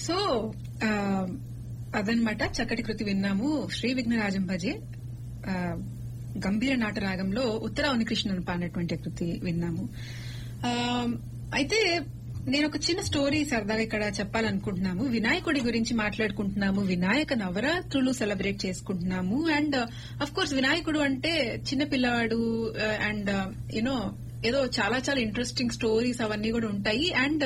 so ఆ, అదనమాట చక్కటి కృతి విన్నాము శ్రీ విఘ్నరాజం భజే ఆ, గంభీర నాటరాగంలో ఉత్తరావని కృష్ణన్ పాడినటువంటి కృతి విన్నాము ఆ, అయితే నేను ఒక చిన్న స్టోరీ సరదాగా ఇక్కడ చెప్పాలనుకుంటున్నాము వినాయకుడి గురించి మాట్లాడుకుంటున్నాము వినాయక నవరాత్రులు సెలబ్రేట్ చేసుకుంటున్నాము అండ్ అఫ్ కోర్స్ వినాయకుడు అంటే చిన్న పిల్లవాడు అండ్ యునో ఏదో చాలా చాలా ఇంట్రెస్టింగ్ స్టోరీస్ అవన్నీ కూడా ఉంటాయి అండ్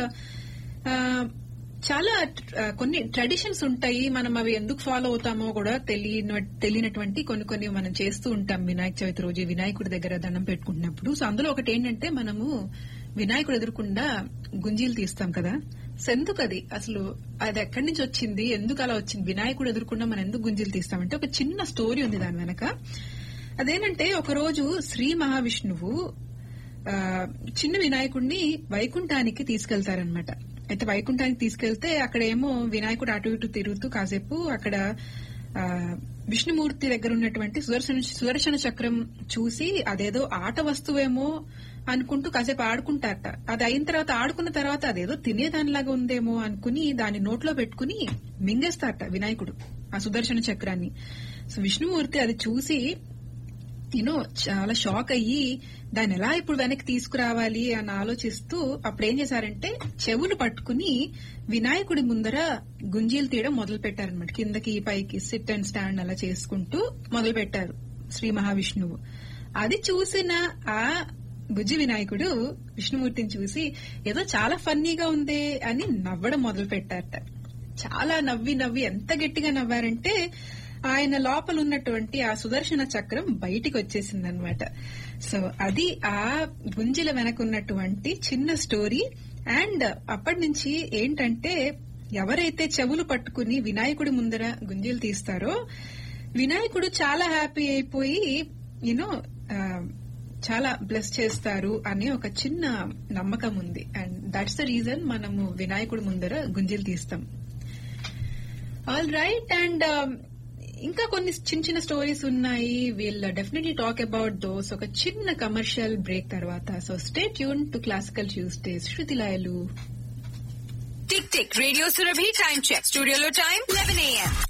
చాలా ఆ, కొన్ని ట్రెడిషన్స్ ఉంటాయి మనం అవి ఎందుకు ఫాలో అవుతామో కూడా తెలియన తెలియనటువంటి కొన్ని కొన్ని మనం చేస్తూ ఉంటాం వినాయక చవితి రోజు వినాయకుడి దగ్గర దండం పెట్టుకుంటున్నప్పుడు సో అందులో ఒకటి ఏంటంటే మనము వినాయకుడు ఎదురుకుండా గుంజీలు తీస్తాం కదా సో ఎందుకు అది అసలు అది ఎక్కడి నుంచి వచ్చింది ఎందుకు అలా వచ్చింది వినాయకుడు ఎదురుకుండా మనం ఎందుకు గుంజీలు తీస్తామంటే ఒక చిన్న స్టోరీ ఉంది దాని వెనక అదేనంటే ఒక రోజు శ్రీ మహావిష్ణువు ఆ, చిన్న వినాయకుడిని వైకుంఠానికి తీసుకెళ్తారనమాట అయితే వైకుంఠానికి తీసుకెళ్తే అక్కడేమో వినాయకుడు అటు ఇటు తిరుగుతూ కాసేపు అక్కడ ఆ, విష్ణుమూర్తి దగ్గర ఉన్నటువంటి సుదర్శన సుదర్శన చక్రం చూసి అదేదో ఆట వస్తువేమో అనుకుంటూ కాసేపు ఆడుకుంటారట అది అయిన తర్వాత ఆడుకున్న తర్వాత అదేదో తినేదానిలాగా ఉందేమో అనుకుని దాన్ని నోట్లో పెట్టుకుని మింగేస్తారట వినాయకుడు ఆ సుదర్శన చక్రాన్ని సో విష్ణుమూర్తి అది చూసి యూనో చాలా షాక్ అయ్యి దాన్ని ఎలా ఇప్పుడు వెనక్కి తీసుకురావాలి అని ఆలోచిస్తూ అప్పుడు ఏం చేశారంటే చెవులు పట్టుకుని వినాయకుడి ముందర గుంజీలు తీయడం మొదలు పెట్టారనమాట కిందకి పైకి సిట్ అండ్ స్టాండ్ అలా చేసుకుంటూ మొదలు పెట్టారు శ్రీ మహావిష్ణువు అది చూసిన ఆ బుజ్జి వినాయకుడు విష్ణుమూర్తిని చూసి ఏదో చాలా ఫన్నీగా ఉందే అని నవ్వడం మొదలు పెట్టారట చాలా నవ్వి నవ్వి ఎంత గట్టిగా నవ్వారంటే ఆయన లోపల ఉన్నటువంటి ఆ సుదర్శన చక్రం బయటికి వచ్చేసింది అనమాట సో అది ఆ గుంజిల వెనక ఉన్నటువంటి చిన్న స్టోరీ అండ్ అప్పటి నుంచి ఏంటంటే ఎవరైతే చెవులు పట్టుకుని వినాయకుడి ముందర గుంజీలు తీస్తారో వినాయకుడు చాలా హ్యాపీ అయిపోయి యూనో చాలా బ్లెస్ చేస్తారు అనే ఒక చిన్న నమ్మకం ఉంది అండ్ దట్స్ ద రీజన్ మనము వినాయకుడి ముందర గుంజీలు తీస్తాం ఆల్ రైట్ అండ్ ఇంకా కొన్ని చిన్న చిన్న స్టోరీస్ ఉన్నాయి we'll definitely talk about those ఒక చిన్న కమర్షియల్ బ్రేక్ తర్వాత so stay tune to classical Tuesdays శృతిలాయలు tick tick radio Surabhi time check స్టూడియోలో టైం లెవెన్ ఏఎం